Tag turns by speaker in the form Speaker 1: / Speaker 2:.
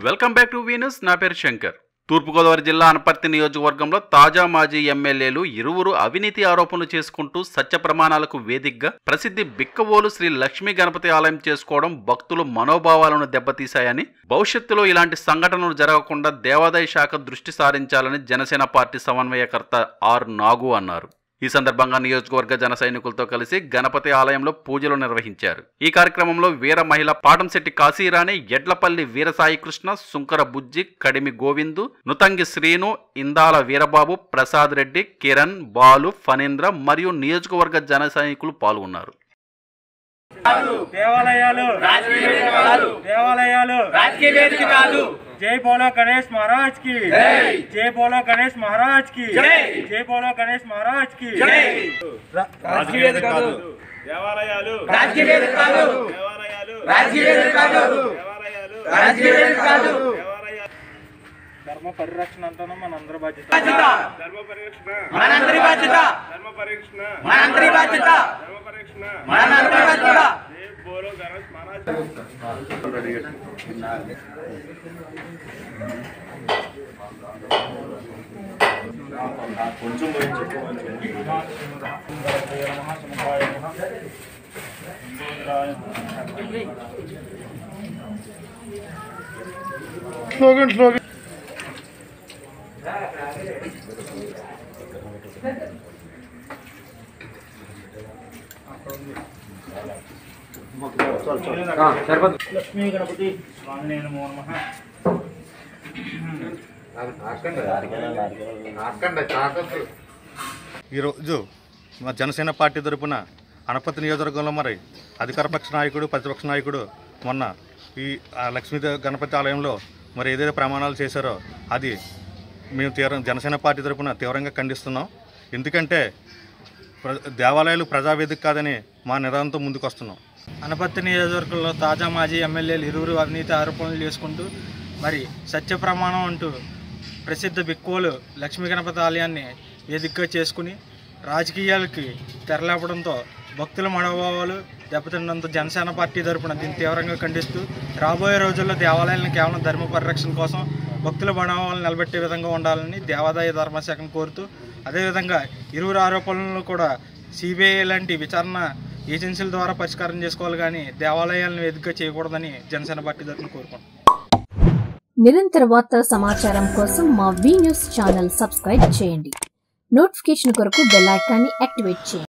Speaker 1: Welcome back to Venus నా పేరు శంకర్ తూర్పుగోదావరి జిల్లా అనపర్తి నియోజకవర్గంలో తాజా మాజీ ఎమ్మెల్యేలు ఇరువురు అవినీతి ఆరోపణలు చేసుకుంటూ సత్య ప్రమాణాలకు వేదికగా ప్రసిద్ధి బిక్కవోలు శ్రీ లక్ష్మీ గణపతి ఆలయం చేసుకోవడం భక్తులు మనోభావాలను దెబ్బతీశాయని భవిష్యత్తులో ఇలాంటి సంఘటనలు జరగకుండా దేవాదాయ శాఖ దృష్టి సారించాలని జనసేన పార్టీ సమన్వయకర్త ఆర్ నాగు అన్నారు ఈ సందర్భంగా నియోజకవర్గ జన సైనికులతో కలిసి గణపతి ఆలయంలో పూజలు నిర్వహించారు ఈ కార్యక్రమంలో వీర మహిళ పాటంశెట్టి కాశీరాణి ఎడ్లపల్లి వీరసాయి కృష్ణ సుంకర బుజ్జి కడిమి గోవిందు నుతంగి శ్రీను ఇందాల వీరబాబు ప్రసాద్ రెడ్డి కిరణ్ బాలు ఫణీంద్ర మరియు నియోజకవర్గ జన సైనికులు పాల్గొన్నారు
Speaker 2: దేవాలయాలు దేవాలయాలు
Speaker 3: రాజకీయ వేదిక కాదు
Speaker 2: జై బోలో గణేష్ మహారాజ్ కి
Speaker 3: జై.
Speaker 2: జై బోలో గణేష్ మహారాజ్ కి
Speaker 3: జై.
Speaker 2: జై బోలో గణేష్ మహారాజ్ కి
Speaker 3: జై.
Speaker 2: రా-
Speaker 3: రాజకీయ వేదిక కాదు
Speaker 2: దేవాలయాలు
Speaker 3: రాజకీయ వేదిక కాదు
Speaker 2: దేవాలయాలు
Speaker 3: రాజకీయ వేదిక కాదు
Speaker 2: దేవాలయాలు
Speaker 3: రాజకీయ వేదిక కాదు
Speaker 2: ధర్మ పరిరక్షణ అంటాను మన అందరి బాధ్యత
Speaker 3: బాధ్యత
Speaker 2: ధర్మ పరిరక్షణ
Speaker 3: మనందరి బాధ్యత
Speaker 2: ధర్మ పరిరక్షణ
Speaker 3: మనందరి బాధ్యత
Speaker 2: ధర్మ పరిరక్షణ
Speaker 3: మనందరి బాధ్యత
Speaker 2: జై బోలో గణేష్ మహారాజ్ లక్ష్మీ గణపతి స్వామి నమో నమః
Speaker 4: ఈరోజు మా జనసేన పార్టీ తరపున అనపతి నియోజకవర్గంలో మరి అధికార పక్ష నాయకుడు ప్రతిపక్ష నాయకుడు మొన్న ఈ ఆ లక్ష్మీ దే- గణపతి ఆలయంలో మరి ఏదైతే ప్రమాణాలు చేశారో అది మేము తీవ్ర జనసేన పార్టీ తరపున తీవ్రంగా ఖండిస్తున్నాం ఎందుకంటే ప్ర దేవాలయాలు ప్రజావేదిక కాదని మా నిదానంతో ముందుకు వస్తున్నాం
Speaker 2: అనపత్తి నియోజకవర్గంలో తాజా మాజీ ఎమ్మెల్యేలు ఇరువురు అవినీతి ఆరోపణలు చేసుకుంటూ మరి సత్య ప్రమాణం అంటూ ప్రసిద్ధ బిక్కోలు లక్ష్మీ గణపతి ఆలయాన్ని వేదికగా చేసుకుని రాజకీయాలకి తెరలేపడంతో భక్తుల మనోభావాలు దెబ్బతిన్నంత జనసేన పార్టీ తరపున దీన్ని తీవ్రంగా ఖండిస్తూ రాబోయే రోజుల్లో దేవాలయాలను కేవలం ధర్మ పరిరక్షణ కోసం భక్తుల మనోభావాలను నిలబెట్టే విధంగా ఉండాలని దేవాదాయ ధర్మశాఖను కోరుతూ అదేవిధంగా ఇరువురు ఆరోపణలను కూడా సిబిఐ లాంటి విచారణ ఏజెన్సీల ద్వారా పరిష్కారం చేసుకోవాలి కానీ దేవాలయాలను వేదికగా చేయకూడదని జనసేన పార్టీ తరఫున కోరుకుంటున్నాం
Speaker 5: నిరంతర వార్తా సమాచారం కోసం మా వి న్యూస్ ఛానల్ సబ్స్క్రైబ్ చేయండి నోటిఫికేషన్ కొరకు బెల్ ఐకాన్ని యాక్టివేట్ చేయండి